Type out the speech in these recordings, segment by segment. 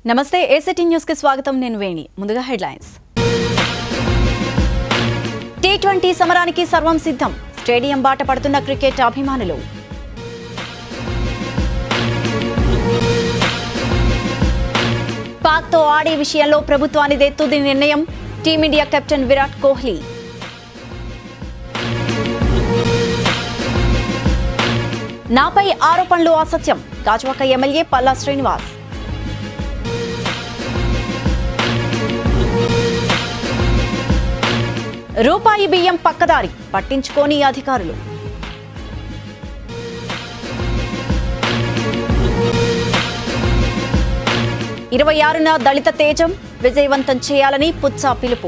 నమస్తే ACT news కి స్వాగతం నేను వేణి ముందుగా హెడ్లైన్స్ టీ ట్వంటీ సమరానికి సర్వం సిద్ధం స్టేడియం బాట పడుతున్న క్రికెట్ అభిమానులు పాక్తో ఆడే విషయంలో ప్రభుత్వానిదే తుది నిర్ణయం టీమిండియా కెప్టెన్ విరాట్ కోహ్లీ నాపై ఆరోపణలు అసత్యం గాజువాక ఎమ్మెల్యే పల్లా శ్రీనివాస్ రూపాయి బియ్యం పక్కదారి పట్టించుకోని అధికారులు ఇరవై ఆరున దళిత తేజం విజయవంతం చేయాలని పుచ్చా పిలుపు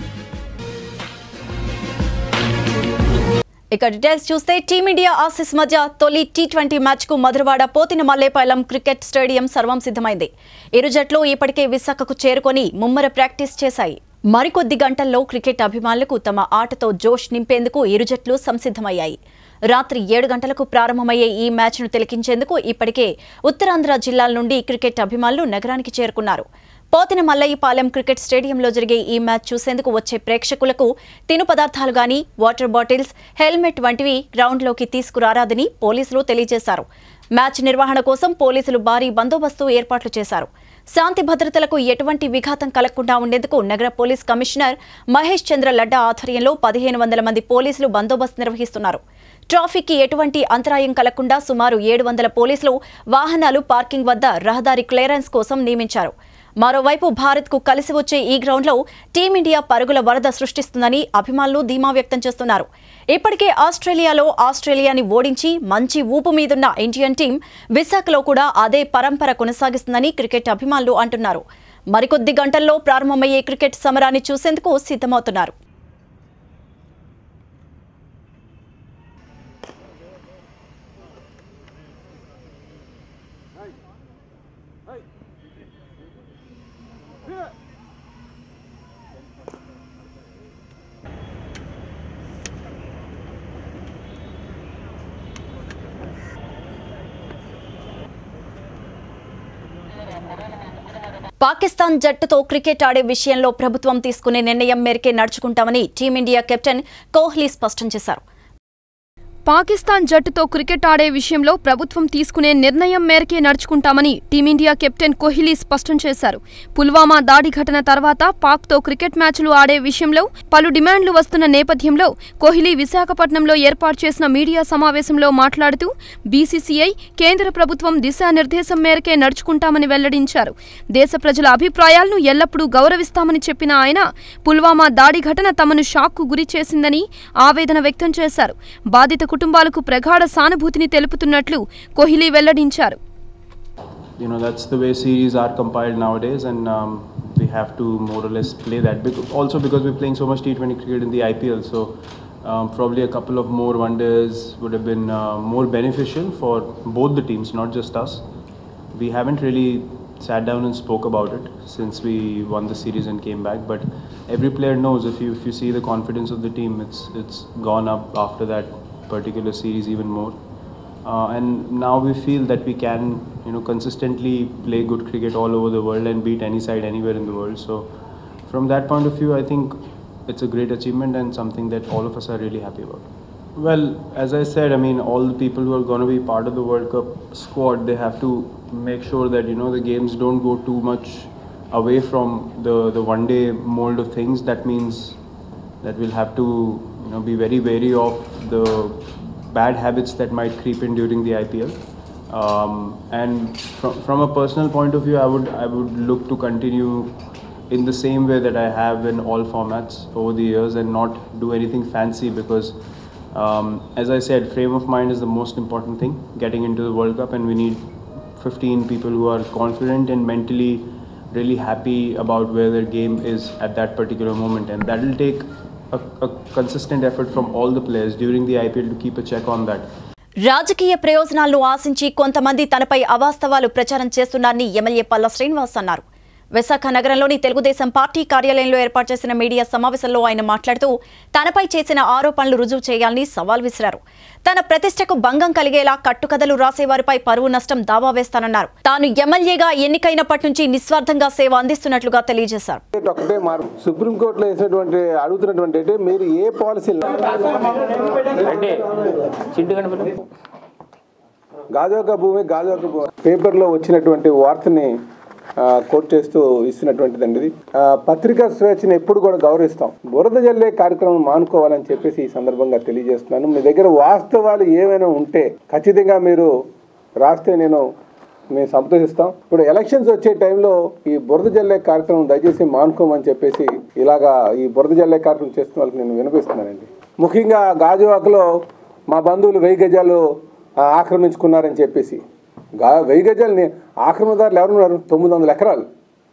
ఇక డీటెయిల్స్ చూస్తే టీమిండియా ఆసీస్ మధ్య తొలి టీ ట్వంటీ మ్యాచ్ కు మధురవాడ పోతిన మల్లేపాలెం క్రికెట్ స్టేడియం సర్వం సిద్ధమైంది ఇరు జట్లు ఇప్పటికే విశాఖకు చేరుకొని ముమ్మర ప్రాక్టీస్ చేశాయి మరికొద్ది గంటల్లో క్రికెట్ అభిమానులకు తమ ఆటతో జోష్ నింపేందుకు ఇరు జట్లు సంసిద్ధమయ్యాయి రాత్రి ఏడు గంటలకు ప్రారంభమయ్యే ఈ మ్యాచ్ను తిలకించేందుకు ఇప్పటికే ఉత్తరాంధ్ర జిల్లాల నుండి క్రికెట్ అభిమానులు నగరానికి చేరుకున్నారు పోతిన మల్లయ్యపాలెం క్రికెట్ స్టేడియంలో జరిగే ఈ మ్యాచ్ చూసేందుకు వచ్చే ప్రేక్షకులకు తిను పదార్థాలు గాని వాటర్ బాటిల్స్ హెల్మెట్ వంటివి గ్రౌండ్లోకి తీసుకురారాదని పోలీసులు తెలియజేశారు మ్యాచ్ నిర్వహణ కోసం పోలీసులు భారీ బందోబస్తు ఏర్పాట్లు చేశారు శాంతి భద్రతలకు ఎటువంటి విఘాతం కలగకుండా ఉండేందుకు నగర పోలీస్ కమిషనర్ మహేష్ చంద్ర లడ్డా ఆధ్వర్యంలో పదిహేను వందల మంది పోలీసులు బందోబస్తు నిర్వహిస్తున్నారు ట్రాఫిక్కి ఎటువంటి అంతరాయం కలగకుండా సుమారు ఏడు వందల పోలీసులు వాహనాలు పార్కింగ్ వద్ద రహదారి క్లియరెన్స్ కోసం నియమించారు మరోవైపు భారత్కు కలిసి వచ్చే ఈ గ్రౌండ్లో టీమిండియా పరుగుల వరద సృష్టిస్తుందని అభిమానులు ధీమా వ్యక్తం చేస్తున్నారు ఇప్పటికే ఆస్ట్రేలియాలో ఆస్ట్రేలియాని ఓడించి మంచి ఊపు మీదున్న ఇండియన్ టీం విశాఖలో కూడా అదే పరంపర కొనసాగిస్తుందని క్రికెట్ అభిమానులు అంటున్నారు మరికొద్ది గంటల్లో ప్రారంభమయ్యే క్రికెట్ సమరాన్ని చూసేందుకు సిద్ధమవుతున్నారు పాకిస్తాన్ జట్టుతో క్రికెట్ ఆడే విషయంలో ప్రభుత్వం తీసుకునే నిర్ణయం మేరకే నడుచుకుంటామని టీమిండియా కెప్టెన్ కోహ్లీ స్పష్టం చేశారు పాకిస్తాన్ జట్టుతో క్రికెట్ ఆడే విషయంలో ప్రభుత్వం తీసుకునే నిర్ణయం మేరకే నడుచుకుంటామని టీమిండియా కెప్టెన్ కోహ్లీ స్పష్టం చేశారు పుల్వామా దాడి ఘటన తర్వాత పాక్తో క్రికెట్ మ్యాచ్లు ఆడే విషయంలో పలు డిమాండ్లు వస్తున్న నేపథ్యంలో కోహ్లీ విశాఖపట్నంలో ఏర్పాటు చేసిన మీడియా సమావేశంలో మాట్లాడుతూ బీసీసీఐ కేంద్ర ప్రభుత్వం దిశానిర్దేశం మేరకే నడుచుకుంటామని వెల్లడించారు దేశ ప్రజల అభిప్రాయాలను ఎల్లప్పుడూ గౌరవిస్తామని చెప్పిన ఆయన పుల్వామా దాడి ఘటన తమను షాక్కు గురి చేసిందని ఆవేదన వ్యక్తం చేశారు బాధిత కుటుంబాలకు ప్రగాఢ సానుభూతిని తెలుపుతున్నట్లు కోహ్లీ వెల్లడించారు you know that's the way series are compiled nowadays and um, we have to more or less play that because, also because we're playing so much t20 cricket in the ipl so um, probably a couple of more wonders would have been uh, more beneficial for both the teams not just us we haven't really sat down and spoke about it since we won the series and came back but every player knows if you if you see the confidence of the team it's it's gone up after that particular series even more uh, and now we feel that we can you know consistently play good cricket all over the world and beat any side anywhere in the world so from that point of view i think it's a great achievement and something that all of us are really happy about well as i said i mean all the people who are going to be part of the world cup squad they have to make sure that you know the games don't go too much away from the the one day mold of things that means that we'll have to you know be very wary of the bad habits that might creep in during the IPL. Um, and from, from a personal point of view, I would I would look to continue in the same way that I have in all formats over the years and not do anything fancy because, um, as I said, frame of mind is the most important thing getting into the World Cup, and we need 15 people who are confident and mentally really happy about where their game is at that particular moment, and that will take a, a consistent effort from all the players during the IPL to keep a check on that. రాజకీయ ప్రయోజనాలను ఆశించి కొంతమంది తనపై అవాస్తవాలు ప్రచారం చేస్తున్నారని MLA పల్ల శ్రీనివాస్ అన్నారు విశాఖ నగరంలోని తెలుగుదేశం పార్టీ కార్యాలయంలో ఏర్పాటు చేసిన మీడియా సమావేశంలో ఆయన మాట్లాడుతూ తనపై చేసిన ఆరోపణలు రుజువు చేయాలని సవాల్ విసిరారు తన ప్రతిష్టకు భంగం కలిగేలా కట్టుకథలు రాసేవారిపై పరువు నష్టం దావా వేస్తానన్నారు తాను ఎమ్మెల్యేగా ఎన్నికైనప్పటి నుంచి నిస్వార్థంగా సేవ అందిస్తున్నట్లుగా తెలియజేశారు ఒకటే మాట సుప్రీంకోర్టులో వేసినటువంటి అడుగుతున్నటువంటి అంటే మీరు ఏ పాలసీ అంటే చింటు గణపతి గాజోక భూమి గాజోక భూమి పేపర్లో వచ్చినటువంటి వార్తని ఆ, కోట్ చేస్తూ ఇస్తున్నటువంటిదండి ఇది ఆ, పత్రికా స్వేచ్ఛను ఎప్పుడు కూడా గౌరవిస్తాం బురద జల్లే కార్యక్రమం మానుకోవాలని చెప్పేసి ఈ సందర్భంగా తెలియజేస్తున్నాను మీ దగ్గర వాస్తవాలు ఏమైనా ఉంటే ఖచ్చితంగా మీరు రాస్తే నేను మేము సంతోషిస్తాం ఇప్పుడు ఎలక్షన్స్ వచ్చే టైంలో ఈ బురద జల్లే కార్యక్రమం దయచేసి మానుకోమని చెప్పేసి ఇలాగా ఈ బురద జల్లే కార్యక్రమం చేస్తున్న వాళ్ళకి నేను వినిపిస్తున్నానండి ముఖ్యంగా గాజువాకలో మా బంధువులు వెయ్యి గజాలు ఆ, ఆక్రమించుకున్నారని చెప్పేసి గా వెయ్యి గజాలని ఆక్రమణదారులు ఎవరున్నారు తొమ్మిది వందల ఎకరాలు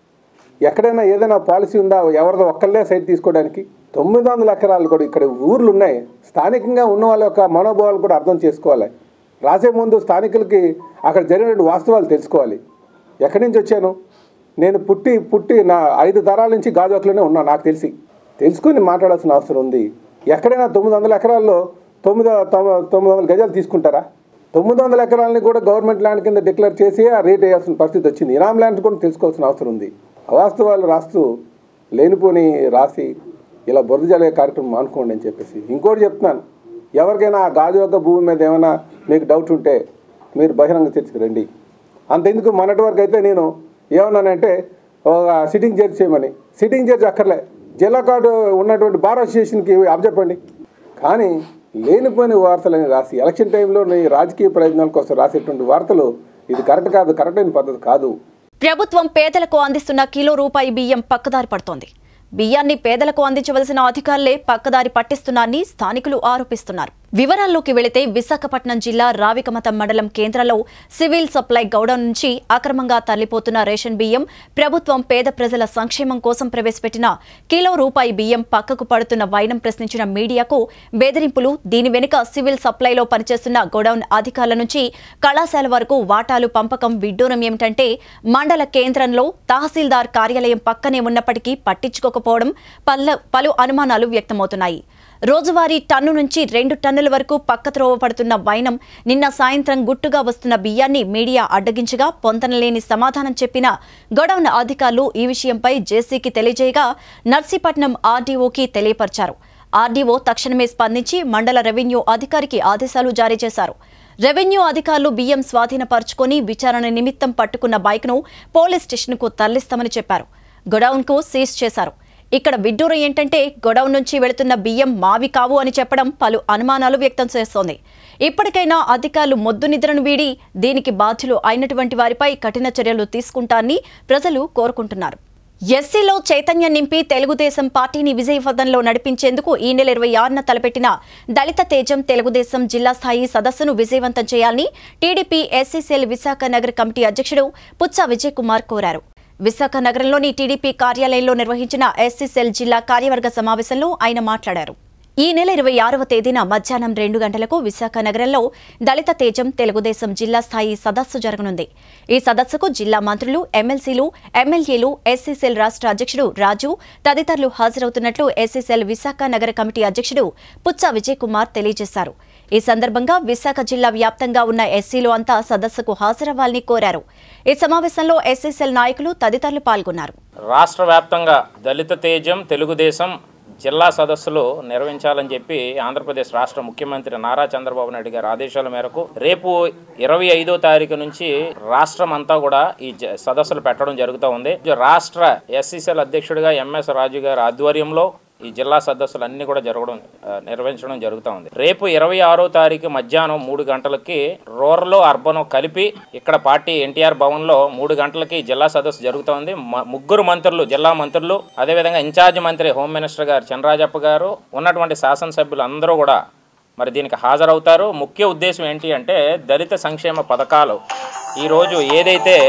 ఎక్కడైనా ఏదైనా పాలసీ ఉందా ఎవరిదో ఒక్కళ్ళే సైట్ తీసుకోవడానికి తొమ్మిది వందల ఎకరాలు కూడా ఇక్కడ ఊర్లు ఉన్నాయి స్థానికంగా ఉన్న వాళ్ళ యొక్క మనోభావాలు కూడా అర్థం చేసుకోవాలి రాసే ముందు స్థానికులకి అక్కడ జరిగినటువంటి వాస్తవాలు తెలుసుకోవాలి ఎక్కడి నుంచి వచ్చాను నేను పుట్టి పుట్టి నా ఐదు తరాల నుంచి గాజువాకలోనే ఉన్నా నాకు తెలిసి తెలుసుకుని మాట్లాడాల్సిన అవసరం ఉంది ఎక్కడైనా తొమ్మిది వందల ఎకరాల్లో తొమ్మిది తొమ్మిది తొమ్మిది వందల గజాలు తీసుకుంటారా తొమ్మిది వందల ఎకరాలని కూడా గవర్నమెంట్ ల్యాండ్ కింద డిక్లేర్ చేసి ఆ రేట్ వేయాల్సిన పరిస్థితి వచ్చింది ఇనాం ల్యాండ్ కూడా తెలుసుకోవాల్సిన అవసరం ఉంది అవాస్తవాలు రాస్తూ లేనిపోని రాసి ఇలా బురద జల్లే కార్యక్రమం మానుకోండి అని చెప్పేసి ఇంకోటి చెప్తున్నాను ఎవరికైనా ఆ గాజు యొక్క భూమి మీద ఏమైనా మీకు డౌట్ ఉంటే మీరు బహిరంగ చర్చకు రండి అంతెందుకు మొన్నటి వరకు అయితే నేను ఏమన్నానంటే ఒక సిట్టింగ్ జడ్జి చేయమని సిట్టింగ్ జడ్జి అక్కర్లే జిల్లా కార్డు ఉన్నటువంటి బార్ అసోసియేషన్కి అప్పచెప్పండి కానీ లేనిపోయిన వార్తలని రాసి ఎలక్షన్ టైంలో నీ రాజకీయ ప్రయోజనాల కోసం రాసేటువంటి వార్తలు ఇది కరెక్ట్ కాదు కరెక్ట్ అయిన పద్ధతి కాదు ప్రభుత్వం పేదలకు అందిస్తున్న కిలో రూపాయి బియ్యం పక్కదారి పడుతోంది బియ్యాన్ని పేదలకు అందించవలసిన అధికారులే పక్కదారి పట్టిస్తున్నారని స్థానికులు ఆరోపిస్తున్నారు వివరాల్లోకి వెళితే విశాఖపట్నం జిల్లా రావికమతం మండలం కేంద్రంలో సివిల్ సప్లై గౌడౌన్ నుంచి అక్రమంగా తరలిపోతున్న రేషన్ బియ్యం ప్రభుత్వం పేద ప్రజల సంక్షేమం కోసం ప్రవేశపెట్టిన కిలో రూపాయి బియ్యం పక్కకు పడుతున్న వైనం ప్రశ్నించిన మీడియాకు బెదిరింపులు దీని వెనుక సివిల్ సప్లైలో పనిచేస్తున్న గోడౌన్ అధికారుల నుంచి కళాశాల వరకు వాటాలు పంపకం విడ్డూరం ఏమిటంటే మండల కేంద్రంలో తహసీల్దార్ కార్యాలయం పక్కనే ఉన్నప్పటికీ పట్టించుకోకపోవడం పల్ల పలు అనుమానాలు వ్యక్తమవుతున్నాయి రోజువారీ టన్ను నుంచి రెండు టన్నుల వరకు పక్కత్రోవ పడుతున్న వైనం నిన్న సాయంత్రం గుట్టుగా వస్తున్న బియ్యాన్ని మీడియా అడ్డగించగా పొంతనలేని సమాధానం చెప్పిన గొడౌన్ అధికారులు ఈ విషయంపై జేసీకి తెలియజేయగా నర్సీపట్నం ఆర్డీఓకి తెలియపరిచారు ఆర్డీఓ తక్షణమే స్పందించి మండల రెవెన్యూ అధికారికి ఆదేశాలు జారీ చేశారు రెవెన్యూ అధికారులు బియ్యం స్వాధీనపరుచుకొని విచారణ నిమిత్తం పట్టుకున్న బైక్ను పోలీస్ స్టేషన్కు తరలిస్తామని చెప్పారు గొడౌన్కు సీజ్ చేశారు ఇక్కడ విడ్డూరం ఏంటంటే గొడౌన్ నుంచి వెళుతున్న బియ్యం మావి కావు అని చెప్పడం పలు అనుమానాలు వ్యక్తం చేస్తోంది ఇప్పటికైనా అధికారులు మొద్దు నిద్రను వీడి దీనికి బాధ్యులు అయినటువంటి వారిపై కఠిన చర్యలు తీసుకుంటారని ప్రజలు కోరుకుంటున్నారు ఎస్సీలో చైతన్యం నింపి తెలుగుదేశం పార్టీని విజయపథంలో నడిపించేందుకు ఈ నెల ఇరవై ఆరున తలపెట్టిన దళిత తేజం తెలుగుదేశం జిల్లా స్థాయి సదస్సును విజయవంతం చేయాలని టీడీపీ ఎస్సీసీఎల్ విశాఖ నగర కమిటీ అధ్యక్షుడు పుచ్చ విజయ్ కుమార్ కోరారు విశాఖ నగరంలోని టీడీపీ కార్యాలయంలో నిర్వహించిన ఎస్సీసీఎల్ జిల్లా కార్యవర్గ సమావేశంలో ఆయన మాట్లాడారు ఈ నెల ఇరవై ఆరవ తేదీన మధ్యాహ్నం రెండు గంటలకు విశాఖ నగరంలో దళిత తేజం తెలుగుదేశం జిల్లా స్థాయి సదస్సు జరగనుంది ఈ సదస్సుకు జిల్లా మంత్రులు ఎమ్మెల్సీలు ఎమ్మెల్యేలు ఎస్సీసీఎల్ రాష్ట్ర అధ్యక్షుడు రాజు తదితరులు హాజరవుతున్నట్లు ఎస్సీసీఎల్ విశాఖ నగర కమిటీ అధ్యక్షుడు పుచ్చ విజయ్ కుమార్ తెలియజేశారు ఈ సందర్భంగా విశాఖ జిల్లా వ్యాప్తంగా ఉన్న ఎస్సీలు అంతా సదస్సుకు హాజరవ్వాలని కోరారు ఈ సమావేశంలో ఎస్సీసీఎల్ నాయకులు తదితరులు పాల్గొన్నారు రాష్ట్ర వ్యాప్తంగా దళిత తేజం తెలుగుదేశం జిల్లా సదస్సులు నిర్వహించాలని చెప్పి ఆంధ్రప్రదేశ్ రాష్ట్ర ముఖ్యమంత్రి నారా చంద్రబాబు నాయుడు గారి ఆదేశాల మేరకు రేపు ఇరవై ఐదో తారీఖు నుంచి రాష్ట్రం అంతా కూడా ఈ జ- సదస్సులు పెట్టడం జరుగుతూ ఉంది రాష్ట్ర ఎస్సీసీఎల్ అధ్యక్షుడిగా ఎంఎస్ రాజు గారి ఆధ్వర్యంలో ఈ జిల్లా సదస్సులు అన్ని కూడా జరగడం ఆ, నిర్వహించడం జరుగుతూ ఉంది రేపు ఇరవై ఆరో తారీఖు మధ్యాహ్నం మూడు గంటలకి రూరల్ అర్బన్ కలిపి ఇక్కడ పార్టీ ఎన్టీఆర్ భవన్లో మూడు గంటలకి జిల్లా సదస్సు జరుగుతూ ఉంది మ- ముగ్గురు మంత్రులు జిల్లా మంత్రులు అదేవిధంగా ఇన్ఛార్జ్ మంత్రి హోమ్ మినిస్టర్ గారు చంద్రరాజప్ప గారు ఉన్నటువంటి శాసనసభ్యులు అందరూ కూడా మరి దీనికి హాజరవుతారు ముఖ్య ఉద్దేశం ఏంటి అంటే దళిత సంక్షేమ పథకాలు ఈరోజు ఏదైతే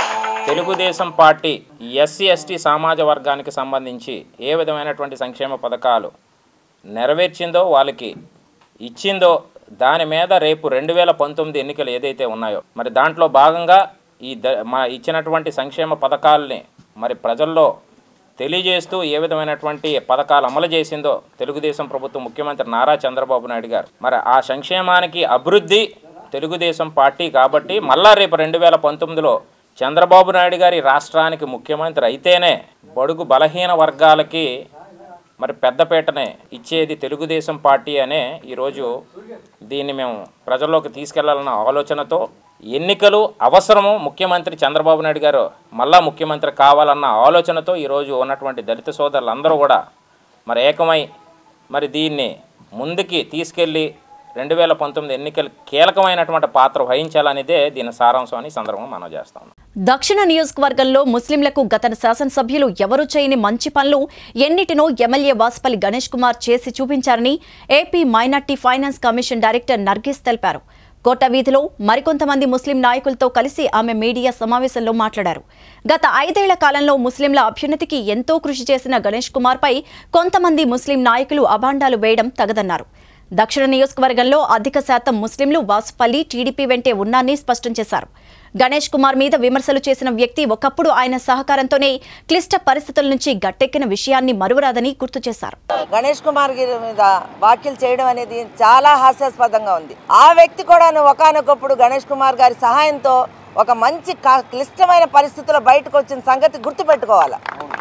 తెలుగుదేశం పార్టీ ఎస్సీ ఎస్టీ సామాజ వర్గానికి సంబంధించి ఏ విధమైనటువంటి సంక్షేమ పథకాలు నెరవేర్చిందో వాళ్ళకి ఇచ్చిందో దాని మీద రేపు రెండు వేల పంతొమ్మిది ఎన్నికలు ఏదైతే ఉన్నాయో మరి దాంట్లో భాగంగా ఈ ద మా ఇచ్చినటువంటి సంక్షేమ పథకాలని మరి ప్రజల్లో తెలియజేస్తూ ఏ విధమైనటువంటి పథకాలు అమలు చేసిందో తెలుగుదేశం ప్రభుత్వం ముఖ్యమంత్రి నారా చంద్రబాబు నాయుడు గారు మరి ఆ సంక్షేమానికి అభివృద్ధి తెలుగుదేశం పార్టీ కాబట్టి మళ్ళా రేపు రెండు వేల పంతొమ్మిదిలో చంద్రబాబు నాయుడు గారి రాష్ట్రానికి ముఖ్యమంత్రి అయితేనే బడుగు బలహీన వర్గాలకి మరి పెద్దపీటనే ఇచ్చేది తెలుగుదేశం పార్టీ అనే ఈరోజు దీన్ని మేము ప్రజల్లోకి తీసుకెళ్లాలన్న ఆలోచనతో ఎన్నికలు అవసరము ముఖ్యమంత్రి చంద్రబాబు నాయుడు గారు మళ్ళా ముఖ్యమంత్రి కావాలన్న ఆలోచనతో ఈరోజు ఉన్నటువంటి దళిత సోదరులందరూ కూడా మరి ఏకమై మరి దీన్ని ముందుకి తీసుకెళ్ళి రెండు వేల పంతొమ్మిది ఎన్నికలు కీలకమైనటువంటి పాత్ర వహించాలనేదే దీని సారాంశం అని ఈ సందర్భంగా మనం చేస్తాం దక్షిణ నియోజకవర్గంలో ముస్లింలకు గత శాసనసభ్యులు ఎవరూ చేయని మంచి పనులు ఎన్నిటినో ఎమ్మెల్యే వాసుపల్లి గణేష్ కుమార్ చేసి చూపించారని AP minority finance commission director Nargis తెలిపారు కోట వీధిలో మరికొంతమంది ముస్లిం నాయకులతో కలిసి ఆమె మీడియా సమావేశంలో మాట్లాడారు గత ఐదేళ్ల కాలంలో ముస్లింల అభ్యున్నతికి ఎంతో కృషి చేసిన గణేష్ కుమార్పై కొంతమంది ముస్లిం నాయకులు అభాండాలు వేయడం తగదన్నారు దక్షిణ నియోజకవర్గంలో అధిక శాతం ముస్లింలు వాసుపల్లి టీడీపీ వెంటే ఉన్నారని స్పష్టం చేశారు గణేష్ కుమార్ మీద విమర్శలు చేసిన వ్యక్తి ఒకప్పుడు ఆయన సహకారంతోనే క్లిష్ట పరిస్థితుల నుంచి గట్టెక్కిన విషయాన్ని మరువరాదని గుర్తు చేశారు గణేష్ కుమార్ గారి మీద వ్యాఖ్యలు చేయడం అనేది చాలా హాస్యాస్పదంగా ఉంది ఆ వ్యక్తి కూడా ఒకనొకప్పుడు గణేష్ కుమార్ గారి సహాయంతో ఒక మంచి క- క్లిష్టమైన పరిస్థితుల్లో బయటకు వచ్చిన సంగతి గుర్తుపెట్టుకోవాలి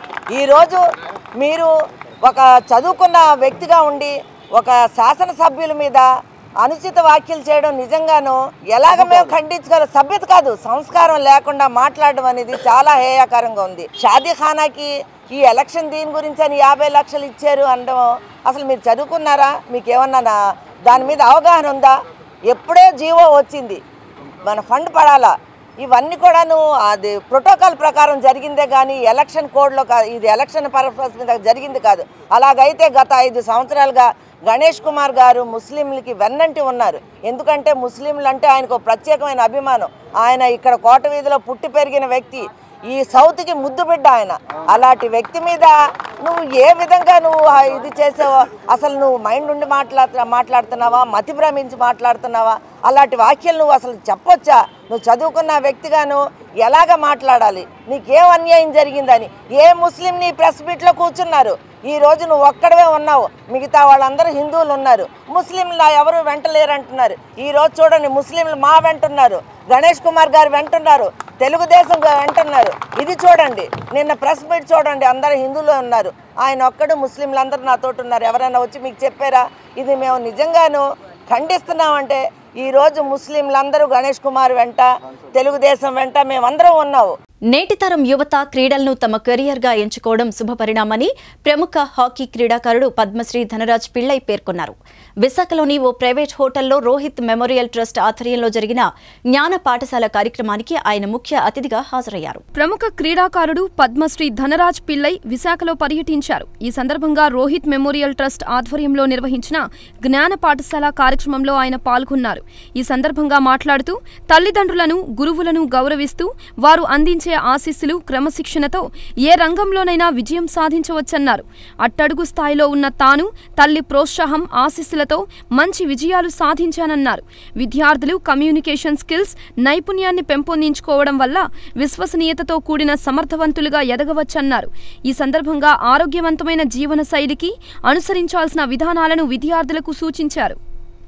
ఈరోజు మీరు ఒక చదువుకున్న వ్యక్తిగా ఉండి ఒక శాసనసభ్యుల మీద అనుచిత వ్యాఖ్యలు చేయడం నిజంగాను ఎలాగ మేము ఖండించగలం సభ్యత కాదు సంస్కారం లేకుండా మాట్లాడడం అనేది చాలా హేయాకరంగా ఉంది షాదీ ఖానాకి ఈ ఎలక్షన్ దీని గురించి అని యాభై లక్షలు ఇచ్చారు అనడం అసలు మీరు చదువుకున్నారా మీకు ఏమన్నా నా- దాని మీద అవగాహన ఉందా ఎప్పుడే జీవో వచ్చింది మన ఫండ్ పడాలా ఇవన్నీ కూడాను అది ప్రోటోకాల్ ప్రకారం జరిగిందే కానీ ఎలక్షన్ కోడ్లో కాదు ఇది ఎలక్షన్ పర్పస్ మీద జరిగింది కాదు అలాగైతే గత ఐదు సంవత్సరాలుగా గణేష్ కుమార్ గారు ముస్లింలకి వెన్నంటి ఉన్నారు ఎందుకంటే ముస్లింలు అంటే ఆయనకు ఒక ప్రత్యేకమైన అభిమానం ఆయన ఇక్కడ కోట వీధిలో పుట్టి పెరిగిన వ్యక్తి ఈ సౌత్కి ముద్దు బిడ్డ ఆయన అలాంటి వ్యక్తి మీద నువ్వు ఏ విధంగా నువ్వు ఆ ఇది చేసావో అసలు నువ్వు మైండ్ నుండి మాట్లాడుతున్నా మాట్లాడుతున్నావా మతి భ్రమించి మాట్లాడుతున్నావా అలాంటి వాక్యాలు నువ్వు అసలు చెప్పొచ్చా నువ్వు చదువుకున్న వ్యక్తిగాను ఎలాగ మాట్లాడాలి నీకేం అన్యాయం జరిగిందని ఏ ముస్లిం నీ ప్రెస్ మీట్లో కూర్చున్నారు ఈ రోజు నువ్వు ఒక్కడవే ఉన్నావు మిగతా వాళ్ళందరూ హిందువులు ఉన్నారు ముస్లింలు ఎవరు వెంటలేరు అంటున్నారు ఈ రోజు చూడండి ముస్లింలు మా వెంటున్నారు గణేష్ కుమార్ గారు వెంటున్నారు తెలుగుదేశం గా- వెంటున్నారు ఇది చూడండి నిన్న ప్రెస్ మీట్ చూడండి అందరూ హిందువులు ఉన్నారు ఆయన ఒక్కడు ముస్లింలు అందరూ నాతోటి ఉన్నారు ఎవరైనా వచ్చి మీకు చెప్పారా ఇది మేము నిజంగాను ఖండిస్తున్నామంటే ఈ రోజు ముస్లింలందరూ గణేష్ కుమార్ వెంట తెలుగుదేశం వెంట మేమందరం ఉన్నాము నేటి తరం యువత క్రీడలను తమ కెరియర్గా ఎంచుకోవడం శుభపరిణామని ప్రముఖ హాకీ క్రీడాకారుడు పద్మశ్రీ ధనరాజ్ పిళ్ళై పేర్కొన్నారు విశాఖలోని ఓ ప్రైవేట్ హోటల్లో రోహిత్ మెమోరియల్ ట్రస్ట్ ఆధ్వర్యంలో జరిగిన జ్ఞాన పాఠశాల కార్యక్రమానికి ఆయన ముఖ్య అతిథిగా హాజరయ్యారు ప్రముఖ క్రీడాకారుడు పద్మశ్రీ ధనరాజ్ పిల్లై విశాఖలో పర్యటించారు ఈ సందర్భంగా రోహిత్ మెమోరియల్ ట్రస్ట్ ఆధ్వర్యంలో నిర్వహించిన జ్ఞాన పాఠశాల కార్యక్రమంలో ఆయన పాల్గొన్నారు ఈ సందర్భంగా మాట్లాడుతూ తల్లిదండ్రులను గురువులను గౌరవిస్తూ వారు అందించే ఆశీస్సులు క్రమశిక్షణతో ఏ రంగంలోనైనా విజయం సాధించవచ్చన్నారు అట్టడుగు స్థాయిలో ఉన్న తాను తల్లి ప్రోత్సాహం ఆశీస్సులతో మంచి విజయాలు సాధించానన్నారు విద్యార్థులు కమ్యూనికేషన్ స్కిల్స్ నైపుణ్యాన్ని పెంపొందించుకోవడం వల్ల విశ్వసనీయతతో కూడిన సమర్థవంతులుగా ఎదగవచ్చన్నారు ఈ సందర్భంగా ఆరోగ్యవంతమైన జీవన శైలికి అనుసరించాల్సిన విధానాలను విద్యార్థులకు సూచించారు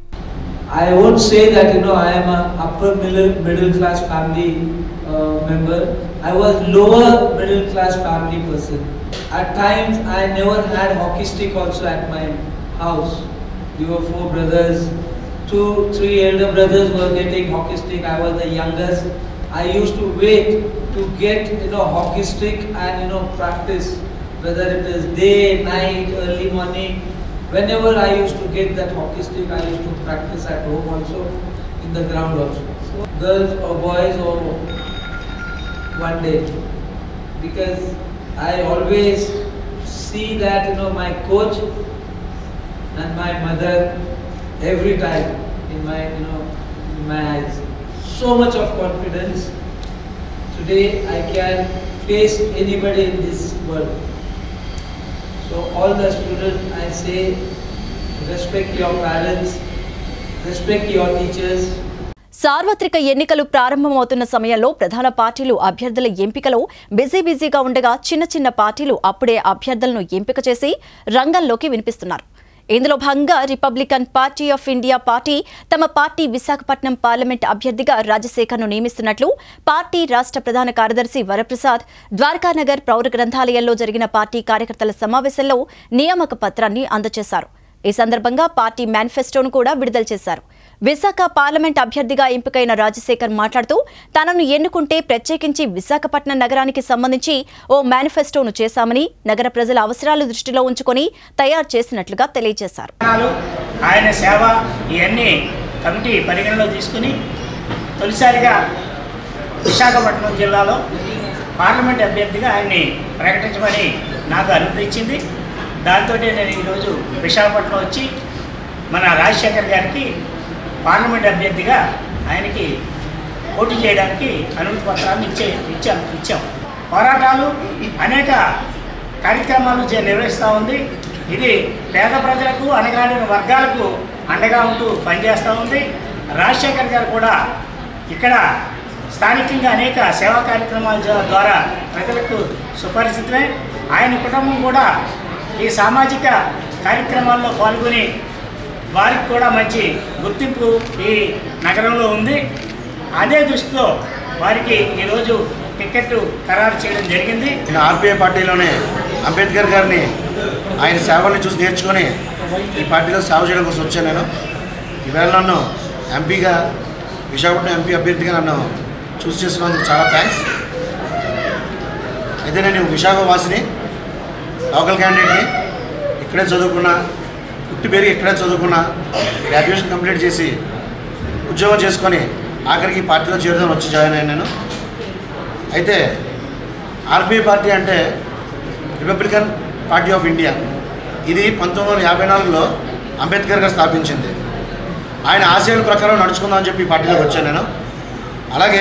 I won't say that you know I am a upper middle middle class family uh, member. I was lower middle class family person. At times I never had hockey stick also at my house. We were four brothers. Two, three elder brothers were getting hockey stick. I was the youngest. I used to wait to get you know hockey stick and you know practice, whether it is day, night, early morning. Whenever I used to get that hockey stick, I used to practice at home also, in the ground also. Girls or boys or one day. Because I always see that, you know, my coach and my mother every time in my, you know, in my eyes. So much of confidence. Today I can face anybody in this world. So all the students, I say, respect your parents, respect your teachers, సార్వత్రిక ఎన్నికలు ప్రారంభమవుతున్న సమయంలో ప్రధాన పార్టీలు అభ్యర్థుల ఎంపికలో busy బిజీగా ఉండగా చిన్న చిన్న పార్టీలు అప్పుడే అభ్యర్థులను ఎంపిక చేసి రంగంలోకి వినిపిస్తున్నారు ఇందులో భాగంగా Republican party of India party తమ పార్టీ విశాఖపట్నం పార్లమెంట్ అభ్యర్థిగా రాజశేఖర్ను నియమిస్తున్నట్లు పార్టీ రాష్ట్ర ప్రధాన కార్యదర్శి వరప్రసాద్ ద్వారకానగర్ పౌర గ్రంథాలయంలో జరిగిన పార్టీ కార్యకర్తల సమావేశంలో నియామక పత్రాన్ని అందజేశారు ఈ సందర్భంగా పార్టీ మేనిఫెస్టోను కూడా విడుదల చేశారు విశాఖ పార్లమెంట్ అభ్యర్థిగా ఎంపికైన రాజశేఖర్ మాట్లాడుతూ తనను ఎన్నుకుంటే ప్రత్యేకించి విశాఖపట్నం నగరానికి సంబంధించి ఓ మేనిఫెస్టోను చేశామని నగర ప్రజల అవసరాలు దృష్టిలో ఉంచుకొని తయారు చేసినట్లుగా తెలియజేశారు విధానాలు, ఆయన సేవ ఇవన్నీ కమిటీ పరిగణలో తీసుకుని తొలిసారిగా విశాఖపట్నం జిల్లాలో పార్లమెంట్ అభ్యర్థిగా ఆయన్ని ప్రకటించమని నాకు అనుమతి ఇచ్చింది దాంతో నేను ఈరోజు విశాఖపట్నం వచ్చి మన రాజశేఖర్ గారికి పార్లమెంట్ అభ్యర్థిగా ఆయనకి పోటీ చేయడానికి అనుమతి పత్రాన్ని ఇచ్చే ఇచ్చాం ఇచ్చాం పోరాటాలు అనేక కార్యక్రమాలు చే- నిర్వహిస్తూ ఉంది ఇది పేద ప్రజలకు అణగాడిన వర్గాలకు అండగా ఉంటూ పనిచేస్తూ ఉంది రాజశేఖర్ గారు కూడా ఇక్కడ స్థానికంగా అనేక సేవా కార్యక్రమాల జ- ద్వారా ప్రజలకు సుపరిచితమే ఆయన కుటుంబం కూడా ఈ సామాజిక కార్యక్రమాల్లో పాల్గొని వారికి కూడా మంచి గుర్తింపు ఈ నగరంలో ఉంది అదే దృష్టిలో వారికి ఈరోజు టికెట్ ఖరారు చేయడం జరిగింది నేను ఆర్పిఐ పార్టీలోనే అంబేద్కర్ గారిని ఆయన సేవల్ని చూసి నేర్చుకొని ఈ పార్టీలో సేవ చేయడం కోసం వచ్చాను నేను ఈవేళ నన్ను ఎంపీగా విశాఖపట్నం ఎంపీ అభ్యర్థిగా నన్ను చూస్ చేసుకున్నందుకు చాలా థ్యాంక్స్ అయితే నేను విశాఖ వాసిని లోకల్ క్యాండిడేట్ని ఇక్కడే చదువుకున్నా పుట్టి పెరిగి ఇక్కడే చదువుకున్నా గ్రాడ్యుయేషన్ కంప్లీట్ చేసి ఉద్యోగం చేసుకొని ఆఖరికి ఈ పార్టీలో చేరుదామని వచ్చి జాయిన్ అయ్యాను నేను అయితే ఆర్బీఐ పార్టీ అంటే రిపబ్లికన్ పార్టీ ఆఫ్ ఇండియా ఇది పంతొమ్మిది వందల యాభై నాలుగులో అంబేద్కర్ గారు స్థాపించింది ఆయన ఆశయాల ప్రకారం నడుచుకుందామని చెప్పి ఈ పార్టీలోకి వచ్చాను నేను అలాగే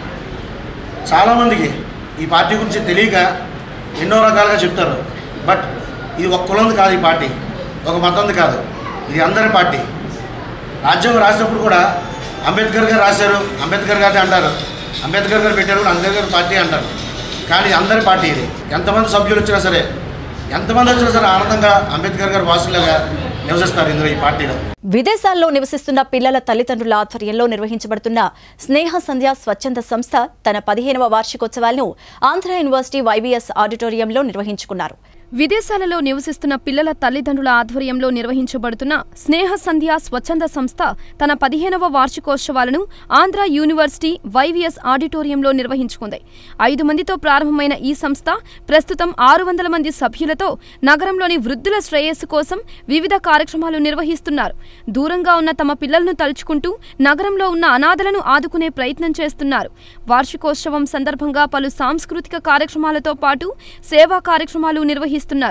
చాలామందికి ఈ పార్టీ గురించి తెలియక ఎన్నో రకాలుగా చెప్తారు బట్ ఇది ఒక కులంది కాదు ఈ పార్టీ ఒక మతంది కాదు ఇది అందరి పార్టీ రాజ్యాంగం రాసినప్పుడు కూడా అంబేద్కర్ గారు రాశారు అంబేద్కర్ గారి అంటారు అంబేద్కర్ గారు పెట్టారు కూడా అంబేద్కర్ పార్టీ అంటారు కానీ అందరి పార్టీ ఇది ఎంతమంది సభ్యులు వచ్చినా సరే ఎంతమంది వచ్చినా సరే ఆనందంగా అంబేద్కర్ గారు వాసులుగా నివసిస్తారు ఇందులో ఈ పార్టీలో విదేశాల్లో నివసిస్తున్న పిల్లల తల్లిదండ్రుల ఆధ్వర్యంలో నిర్వహించబడుతున్న స్నేహ సంధ్య స్వచ్ఛంద సంస్థ తన పదిహేనవ వార్షికోత్సవాలను ఆంధ్ర యూనివర్సిటీ వైబీఎస్ ఆడిటోరియంలో నిర్వహించుకున్నారు విదేశాలలో నివసిస్తున్న పిల్లల తల్లిదండ్రుల ఆధ్వర్యంలో నిర్వహించబడుతున్న స్నేహ సంధ్య స్వచ్ఛంద సంస్థ తన పదిహేనవ వార్షికోత్సవాలను ఆంధ్ర యూనివర్సిటీ వైవిఎస్ ఆడిటోరియంలో నిర్వహించుకుంది ఐదు మందితో ప్రారంభమైన ఈ సంస్థ ప్రస్తుతం ఆరు వందల మంది సభ్యులతో నగరంలోని వృద్ధుల శ్రేయస్సు కోసం వివిధ కార్యక్రమాలు నిర్వహిస్తున్నారు దూరంగా ఉన్న తమ పిల్లలను తలుచుకుంటూ నగరంలో ఉన్న అనాథలను ఆదుకునే ప్రయత్నం చేస్తున్నారు వార్షికోత్సవం సందర్భంగా పలు సాంస్కృతిక కార్యక్రమాలతో పాటు సేవా కార్యక్రమాలు నిర్వహిస్తున్నారు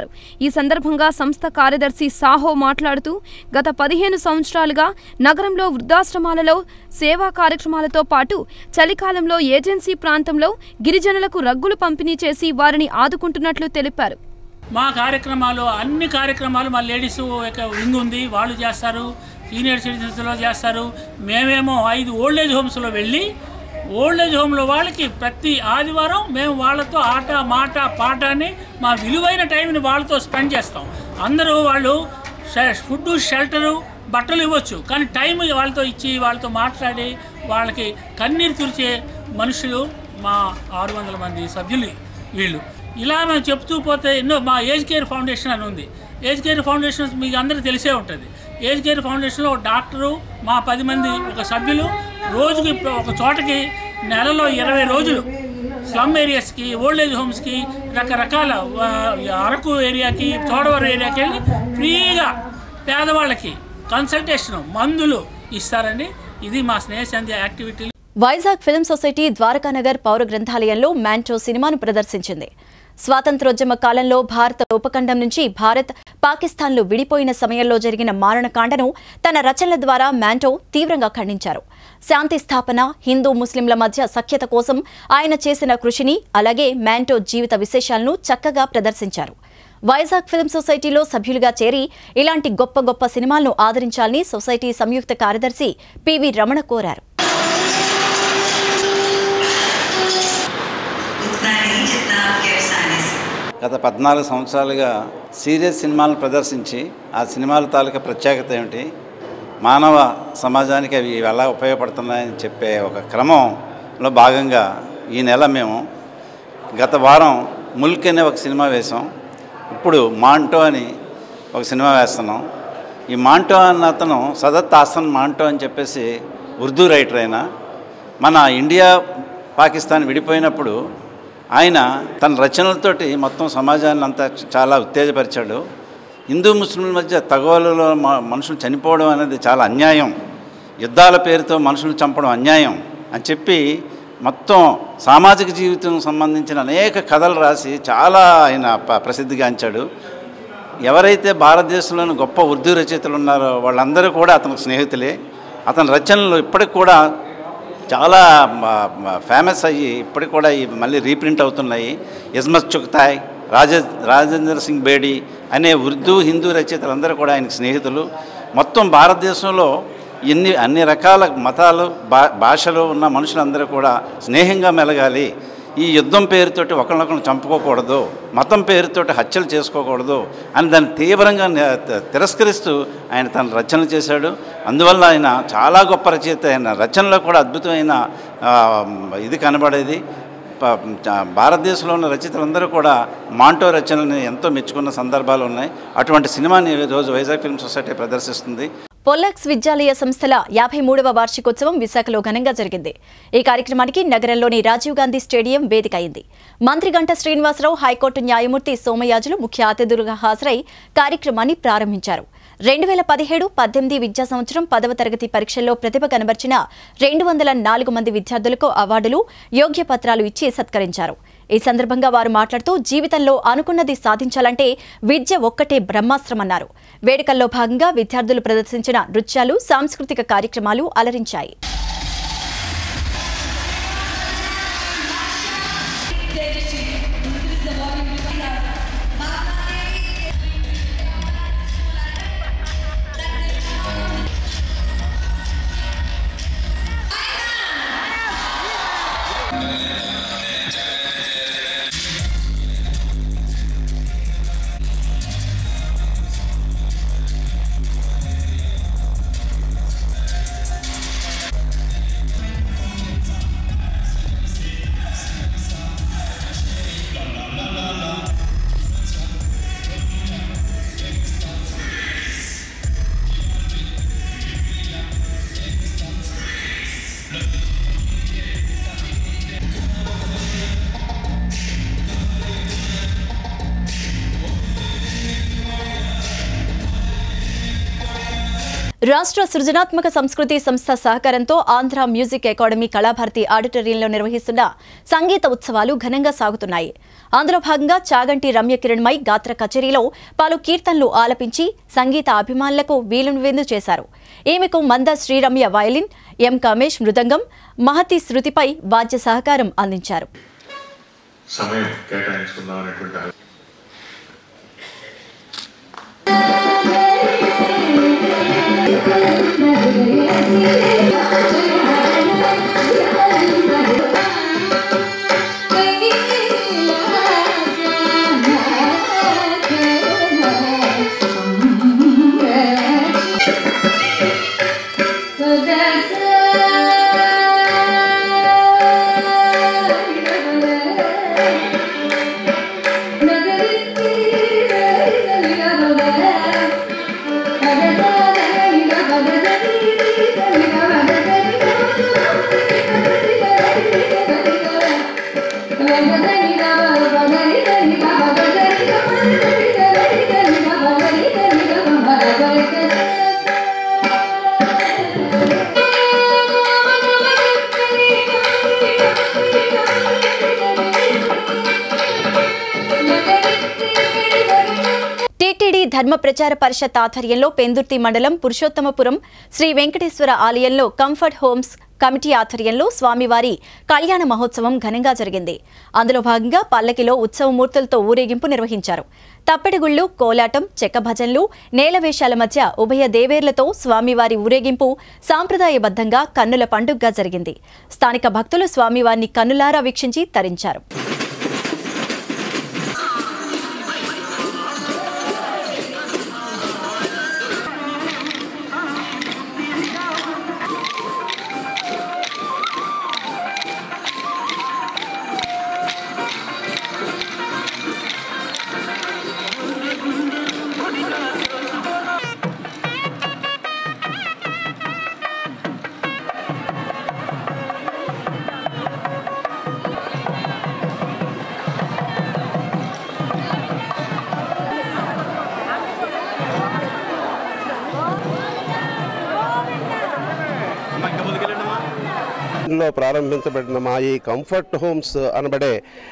ఈ సందర్భంగా సంస్థ కార్యదర్శి సాహో మాట్లాడుతూ గత పదిహేను సంవత్సరాలుగా నగరంలో వృద్ధాశ్రమాలలో సేవా కార్యక్రమాలతో పాటు చలికాలంలో ఏజెన్సీ ప్రాంతంలో గిరిజనులకు రగ్గులు పంపిణీ చేసి వారిని ఆదుకుంటున్నట్లు తెలిపారు మా కార్యక్రమాలు అన్ని కార్యక్రమాలు మా లేడీస్ ఒక వింగ్ ఉంది వాళ్ళు చేస్తారు సీనియర్ సిటిజన్స్లో చేస్తారు మేమేమో ఐదు ఓల్డ్ ఏజ్ హోమ్స్లో వెళ్ళి ఓల్డ్ ఏజ్ హోమ్లో వాళ్ళకి ప్రతి ఆదివారం మేము వాళ్ళతో ఆట మాట పాట అని మా విలువైన టైంని వాళ్ళతో స్పెండ్ చేస్తాం అందరూ వాళ్ళు ఫుడ్ షెల్టరు బట్టలు ఇవ్వచ్చు కానీ టైం వాళ్ళతో ఇచ్చి వాళ్ళతో మాట్లాడి వాళ్ళకి కన్నీరు తుడిచే మనుషులు మా ఆరు వందల మంది సభ్యులు వీళ్ళు ఇలా మేము చెప్తూ పోతే ఎన్నో మా ఏజ్ కేర్ ఫౌండేషన్ అని ఉంది ఏజ్ కేర్ ఫౌండేషన్ మీకు అందరికీ తెలిసే ఉంటుంది ఏజ్ కేర్ ఫౌండేషన్లో ఒక డాక్టరు మా పది మంది ఒక సభ్యులు రోజుకి ఒక చోటకి నెలలో ఇరవై రోజులు స్లమ్ ఏరియాస్కి ఓల్డ్ ఏజ్ హోమ్స్కి రకరకాల ఆ, అరకు ఏరియాకి చోడవరం ఏరియాకి వెళ్ళి ఫ్రీగా పేదవాళ్ళకి కన్సల్టేషన్ మందులు ఇస్తారండి ఇది మా Sneha Sandhya activity Vizag film society Dwarakanagar పౌర గ్రంథాలయంలో మ్యాంటో సినిమాను ప్రదర్శించింది స్వాతంత్రోద్యమ కాలంలో భారత ఉపఖండం నుంచి భారత్ పాకిస్తాన్లు విడిపోయిన సమయంలో జరిగిన మారణకాండను తన రచనల ద్వారా మ్యాంటో తీవ్రంగా ఖండించారు శాంతి స్థాపన హిందూ ముస్లింల మధ్య సఖ్యత కోసం ఆయన చేసిన కృషిని అలాగే మ్యాంటో జీవిత విశేషాలను చక్కగా ప్రదర్శించారు వైజాగ్ ఫిల్మ్ సొసైటీలో సభ్యులుగా చేరి ఇలాంటి గొప్ప గొప్ప సినిమాలను ఆదరించాలని సొసైటీ సంయుక్త కార్యదర్శి పివి రమణ కోరారు గత పద్నాలుగు సంవత్సరాలుగా సీరియస్ సినిమాలను ప్రదర్శించి ఆ సినిమాల తాలూకా ప్రత్యేకత ఏమిటి మానవ సమాజానికి అవి ఎలా ఉపయోగపడుతున్నాయని చెప్పే ఒక క్రమంలో భాగంగా ఈ నెల మేము గత వారం ముల్క్ అనే ఒక సినిమా వేసాం ఇప్పుడు మాంటో అని ఒక సినిమా వేస్తున్నాం ఈ మాంటో అన్న అతను సదత్ ఆసన్ మాంటో అని చెప్పేసి ఉర్దూ రైటర్ అయిన మన ఇండియా పాకిస్తాన్ విడిపోయినప్పుడు ఆయన తన రచనలతోటి మొత్తం సమాజాన్ని అంతా చాలా ఉత్తేజపరిచాడు హిందూ ముస్లింల మధ్య తగవలలో మ- మనుషులు చనిపోవడం అనేది చాలా అన్యాయం యుద్ధాల పేరుతో మనుషులు చంపడం అన్యాయం అని చెప్పి మొత్తం సామాజిక జీవితం సంబంధించిన అనేక కథలు రాసి చాలా ఆయన ప- ప్రసిద్ధిగాంచాడు ఎవరైతే భారతదేశంలోని గొప్ప ఉర్దూ రచయితలు ఉన్నారో వాళ్ళందరూ కూడా అతనికి స్నేహితులే అతని రచనలు ఇప్పటికి కూడా చాలా ఫేమస్ అయ్యి ఇప్పటికి కూడా ఈ మళ్ళీ రీప్రింట్ అవుతున్నాయి ఇస్మత్ చుక్తాయ్ రాజ రాజేంద్ర సింగ్ బేడి అనే ఉర్దూ హిందూ రచయితలందరూ కూడా ఆయనకు స్నేహితులు మొత్తం భారతదేశంలో ఎన్ని అన్ని రకాల మతాలు భా భాషలు ఉన్న మనుషులందరూ కూడా స్నేహంగా మెలగాలి ఈ యుద్ధం పేరుతోటి ఒకరినొకరిని చంపుకోకూడదు మతం పేరుతోటి హత్యలు చేసుకోకూడదు అని దాన్ని తీవ్రంగా ని- తి- తిరస్కరిస్తూ ఆయన తన రచనలు చేశాడు అందువల్ల ఆయన చాలా గొప్ప రచయిత ఆయన రచనలో కూడా అద్భుతమైన ఆ, ఇది కనబడేది ప- చ- భారతదేశంలో ఉన్న రచయితలందరూ కూడా మాంటో రచనల్ని ఎంతో మెచ్చుకున్న సందర్భాలు ఉన్నాయి అటువంటి సినిమాని ఈ రోజు వైజాగ్ ఫిల్మ్ సొసైటీ ప్రదర్శిస్తుంది పొల్లక్స్ విద్యాలయ సంస్థల యాభై మూడవ వార్షికోత్సవం విశాఖలో ఘనంగా జరిగింది ఈ కార్యక్రమానికి నగరంలోని రాజీవ్ గాంధీ స్టేడియం వేదిక అయింది మంత్రి గంట శ్రీనివాసరావు హైకోర్టు న్యాయమూర్తి సోమయాజులు ముఖ్య అతిథులుగా హాజరై కార్యక్రమాన్ని ప్రారంభించారు రెండు వేల పదిహేడు పద్దెనిమిది విద్యా సంవత్సరం పదవ తరగతి పరీక్షల్లో ప్రతిభ కనబర్చిన రెండు వందల నాలుగు మంది విద్యార్థులకు అవార్డులు యోగ్య పత్రాలు ఇచ్చి సత్కరించారు ఈ సందర్భంగా వారు మాట్లాడుతూ జీవితంలో అనుకున్నది సాధించాలంటే విద్య ఒక్కటే బ్రహ్మాస్త్రమన్నారు వేడుకల్లో భాగంగా విద్యార్థులు ప్రదర్శించిన నృత్యాలు సాంస్కృతిక కార్యక్రమాలు అలరించాయి రాష్ట్ర సృజనాత్మక సంస్కృతి సంస్థ సహకారంతో ఆంధ్ర మ్యూజిక్ అకాడమీ కళాభారతి ఆడిటోరియంలో నిర్వహిస్తున్న సంగీత ఉత్సవాలు ఘనంగా సాగుతున్నాయి అందులో భాగంగా చాగంటి రమ్య కిరణ్మై గాత్ర కచేరీలో పలు కీర్తనలు ఆలపించి సంగీత అభిమానులకు వీలును విందు చేశారు ఈమెకు మంద శ్రీరమ్య వయలిన్ ఎం కమేష్ మృదంగం మహతి శృతిపై వాద్య సహకారం అందించారు సమయం కేటాయించుకుందాం అనేటువంటి ఆలోచన. టీటీడీ ధర్మ ప్రచార పరిషత్ ఆధ్వర్యంలో పెందుర్తి మండలం పురుషోత్తమపురం శ్రీ వెంకటేశ్వర ఆలయంలో కంఫర్ట్ హోమ్స్ కమిటీ ఆధ్వర్యంలో స్వామివారి కళ్యాణ మహోత్సవం ఘనంగా జరిగింది అందులో భాగంగా పల్లకిలో ఉత్సవమూర్తులతో ఊరేగింపు నిర్వహించారు తప్పెడిగుళ్లు కోలాటం చెక్క భజన్లు నేలవేషాల మధ్య ఉభయ దేవేర్లతో స్వామివారి ఊరేగింపు సాంప్రదాయబద్ధంగా కన్నుల పండుగగా జరిగింది స్థానిక భక్తులు స్వామివారిని కన్నులారా వీక్షించి తరించారు జూన్లో ప్రారంభించబడిన మా ఈ కంఫర్ట్ హోమ్స్ అనబడే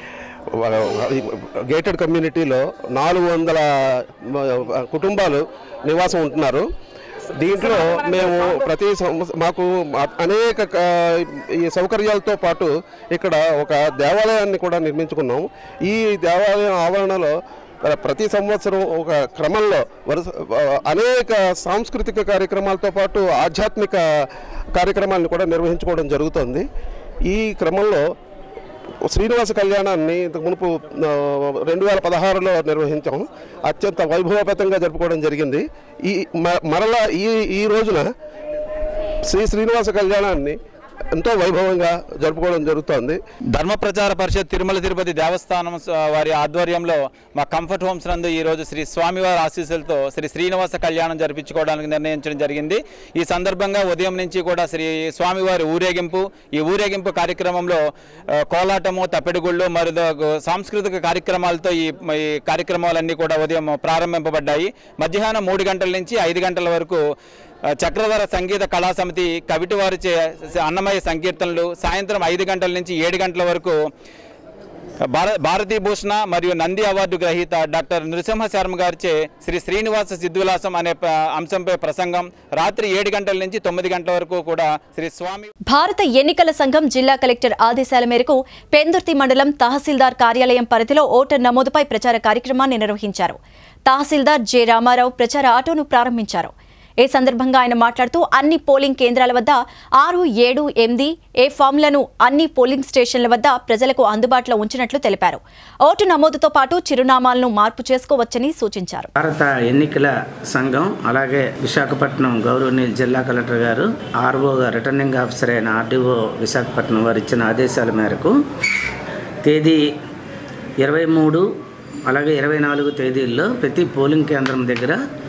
గేటెడ్ కమ్యూనిటీలో నాలుగు వందల కుటుంబాలు నివాసం ఉంటున్నారు దీంట్లో మేము ప్రతి సంవత్స- మాకు అనేక క- ఈ సౌకర్యాలతో పాటు ఇక్కడ ఒక దేవాలయాన్ని కూడా నిర్మించుకున్నాం ఈ దేవాలయం ఆవరణలో ప్రతి సంవత్సరం ఒక క్రమంలో వరుస అనేక సాంస్కృతిక కార్యక్రమాలతో పాటు ఆధ్యాత్మిక కార్యక్రమాలను కూడా నిర్వహించుకోవడం జరుగుతుంది ఈ క్రమంలో శ్రీనివాస కళ్యాణాన్ని ఇంతకు మునుపు ఆ, రెండు వేల పదహారులో నిర్వహించాం అత్యంత వైభవపేతంగా జరుపుకోవడం జరిగింది ఈ మ- మరలా ఈ ఈ రోజున శ్రీ శ్రీనివాస కళ్యాణాన్ని ఎంతో వైభవంగా జరుపుకోవడం జరుగుతోంది ధర్మ ప్రచార పరిషత్ తిరుమల తిరుపతి దేవస్థానం స- వారి ఆధ్వర్యంలో మా కంఫర్ట్ హోమ్స్ నందు ఈ రోజు శ్రీ స్వామివారి ఆశీస్సులతో శ్రీ శ్రీనివాస కళ్యాణం జరిపించుకోవడానికి నిర్ణయించడం జరిగింది ఈ సందర్భంగా ఉదయం నుంచి కూడా శ్రీ స్వామివారి ఊరేగింపు ఈ ఊరేగింపు కార్యక్రమంలో ఆ, కోలాటము తప్పెడుగుళ్ళు మరియు సాంస్కృతిక కార్యక్రమాలతో ఈ ఈ కార్యక్రమాలన్నీ కూడా ఉదయం ప్రారంభింపబడ్డాయి మధ్యాహ్నం మూడు గంటల నుంచి ఐదు గంటల వరకు ఆ, చక్రధర సంగీత కళా సమితి కవిటివారి చే అన్నమయ్య సంకీర్తనలు సాయంత్రం ఐదు గంటల నుంచి ఏడు గంటల వరకు భార భారతీ భూషణ మరియు నంది అవార్డు గ్రహీత డాక్టర్ నృసింహ శర్మ గారిచే శ్రీ శ్రీనివాస సిద్ధులాసం అనే ప- అంశంపై ప్రసంగం రాత్రి ఏడు గంటల నుంచి తొమ్మిది గంటల వరకు కూడా శ్రీ స్వామి భారత ఎన్నికల సంఘం జిల్లా కలెక్టర్ ఆదేశాల మేరకు పెందుర్తి మండలం తహసీల్దార్ కార్యాలయం పరిధిలో ఓటర్ నమోదుపై ప్రచార కార్యక్రమాన్ని నిర్వహించారు తహసీల్దార్ జె రామారావు ప్రచార ఆటోను ప్రారంభించారు ఈ సందర్భంగా ఆయన మాట్లాడుతూ అన్ని పోలింగ్ కేంద్రాల వద్ద ఆరు ఏడు ఎనిమిది ఏ ఫామ్లను అన్ని పోలింగ్ స్టేషన్ల వద్ద ప్రజలకు అందుబాటులో ఉంచినట్లు తెలిపారు ఓటు నమోదుతో పాటు చిరునామాలను మార్పు చేసుకోవచ్చని సూచించారు భారత ఎన్నికల సంఘం అలాగే విశాఖపట్నం గౌరవనీయ జిల్లా కలెక్టర్ గారు ఆర్ఓ రిటర్నింగ్ ఆఫీసర్ అయిన ఆర్డీఓ విశాఖపట్నం వారు ఇచ్చిన ఆదేశాల మేరకు తేదీ ఇరవై మూడు అలాగే ఇరవై నాలుగు తేదీల్లో ప్రతి పోలింగ్ కేంద్రం దగ్గర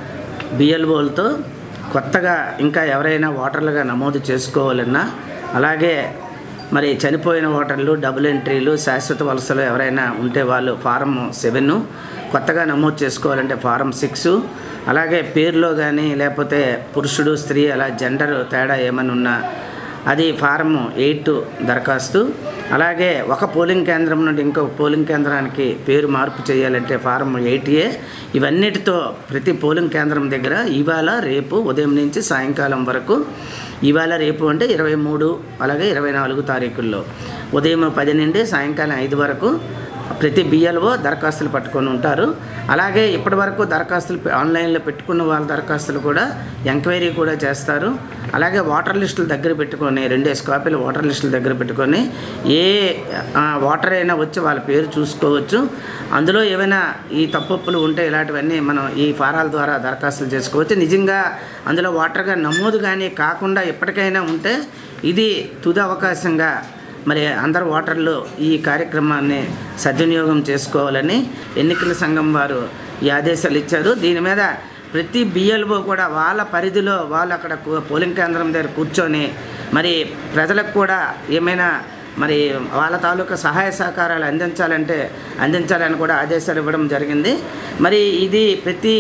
బిఎల్ఓలతో కొత్తగా ఇంకా ఎవరైనా ఓటర్లుగా నమోదు చేసుకోవాలన్నా అలాగే మరి చనిపోయిన ఓటర్లు డబుల్ ఎంట్రీలు శాశ్వత వలసలు ఎవరైనా ఉంటే వాళ్ళు ఫారం సెవెన్ కొత్తగా నమోదు చేసుకోవాలంటే ఫారం సిక్స్ అలాగే పేరులో కానీ లేకపోతే పురుషుడు స్త్రీ అలా జెండర్ తేడా ఏమైనా ఉన్నా అది ఫారం ఎయిట్ దరఖాస్తు అలాగే ఒక పోలింగ్ కేంద్రం నుండి ఇంకొక పోలింగ్ కేంద్రానికి పేరు మార్పు చేయాలంటే ఫారం ఎయిట్ ఏ ఇవన్నిటితో ప్రతి పోలింగ్ కేంద్రం దగ్గర ఇవాళ రేపు ఉదయం నుంచి సాయంకాలం వరకు ఇవాళ రేపు అంటే ఇరవై మూడు అలాగే ఇరవై నాలుగు తారీఖుల్లో ఉదయం పది నుండి సాయంకాలం ఐదు వరకు ప్రతి బిఎల్ఓ దరఖాస్తులు పట్టుకొని ఉంటారు అలాగే ఇప్పటి వరకు దరఖాస్తులు పె- ఆన్లైన్లో పెట్టుకున్న వాళ్ళ దరఖాస్తులు కూడా ఎంక్వైరీ కూడా చేస్తారు అలాగే వాటర్ లిస్టులు దగ్గర పెట్టుకొని రెండేసి కాపీలు వాటర్ లిస్టుల దగ్గర పెట్టుకొని ఏ ఆ, ఓటర్ అయినా వచ్చి వాళ్ళ పేరు చూసుకోవచ్చు అందులో ఏమైనా ఈ తప్పులు ఉంటే ఇలాంటివన్నీ మనం ఈ ఫారాల ద్వారా దరఖాస్తులు చేసుకోవచ్చు నిజంగా అందులో ఓటర్గా నమోదు కానీ కాకుండా ఎప్పటికైనా ఉంటే ఇది తుది అవకాశంగా మరి అందరు ఓటర్లు ఈ కార్యక్రమాన్ని సద్వినియోగం చేసుకోవాలని ఎన్నికల సంఘం వారు ఈ ఆదేశాలు ఇచ్చారు దీని మీద ప్రతి బిఎల్ఓ కూడా వాళ్ళ పరిధిలో వాళ్ళు అక్కడ కు- పోలింగ్ కేంద్రం దగ్గర కూర్చొని మరి ప్రజలకు కూడా ఏమైనా మరి వాళ్ళ తాలూకా సహాయ సహకారాలు అందించాలంటే అందించాలని కూడా ఆదేశాలు ఇవ్వడం జరిగింది మరి ఇది ప్రతి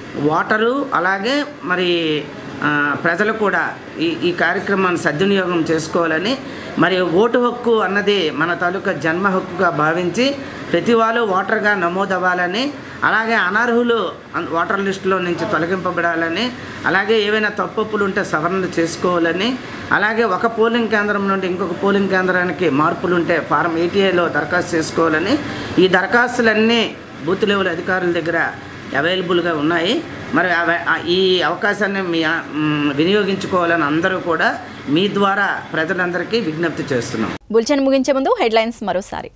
ఓటరు అలాగే మరి ఆ, ప్రజలు కూడా ఈ ఈ కార్యక్రమాన్ని సద్వినియోగం చేసుకోవాలని మరి ఓటు హక్కు అన్నది మన తాలూకా జన్మ హక్కుగా భావించి ప్రతి వాళ్ళు ఓటర్గా నమోదవ్వాలని అలాగే అనర్హులు అన్- ఓటర్ లిస్టులో నుంచి తొలగింపబడాలని అలాగే ఏవైనా తప్పులు ఉంటే సవరణ చేసుకోవాలని అలాగే ఒక పోలింగ్ కేంద్రం నుండి ఇంకొక పోలింగ్ కేంద్రానికి మార్పులు ఉంటే ఫారం ఏటీఐలో దరఖాస్తు చేసుకోవాలని ఈ దరఖాస్తులన్నీ బూత్ లెవెల్ అధికారుల దగ్గర అవైలబుల్గా ఉన్నాయి మరి అవ- ఆ- ఈ అవకాశాన్ని మీ ఆ, మ్, వినియోగించుకోవాలని అందరూ కూడా మీ ద్వారా ప్రజలందరికీ విజ్ఞప్తి చేస్తున్నాం బులెటిన్ ముగించే ముందు హెడ్లైన్స్ మరోసారి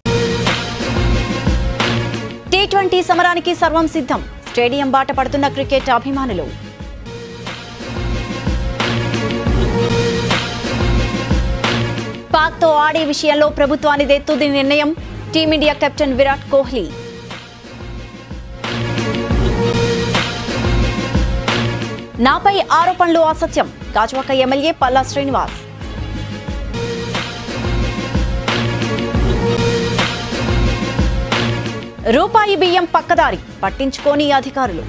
టీ ట్వంటీ సమరానికి సర్వం సిద్ధం స్టేడియం బాట పడుతున్న క్రికెట్ అభిమానులు పాక్తో ఆడే విషయంలో ప్రభుత్వానిదే తుది నిర్ణయం టీమిండియా కెప్టెన్ విరాట్ కోహ్లీ నాపై ఆరోపణలు అసత్యం గాజువాక ఎమ్మెల్యే పల్లా శ్రీనివాస్ రూపాయి బియ్యం పక్కదారి పట్టించుకోని అధికారులు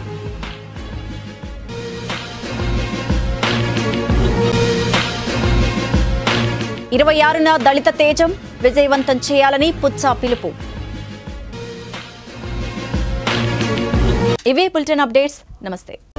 ఇరవై ఆరున దళిత తేజం విజయవంతం చేయాలని పుచ్చా పిలుపు ఇవే బులెటిన్ అప్డేట్స్ నమస్తే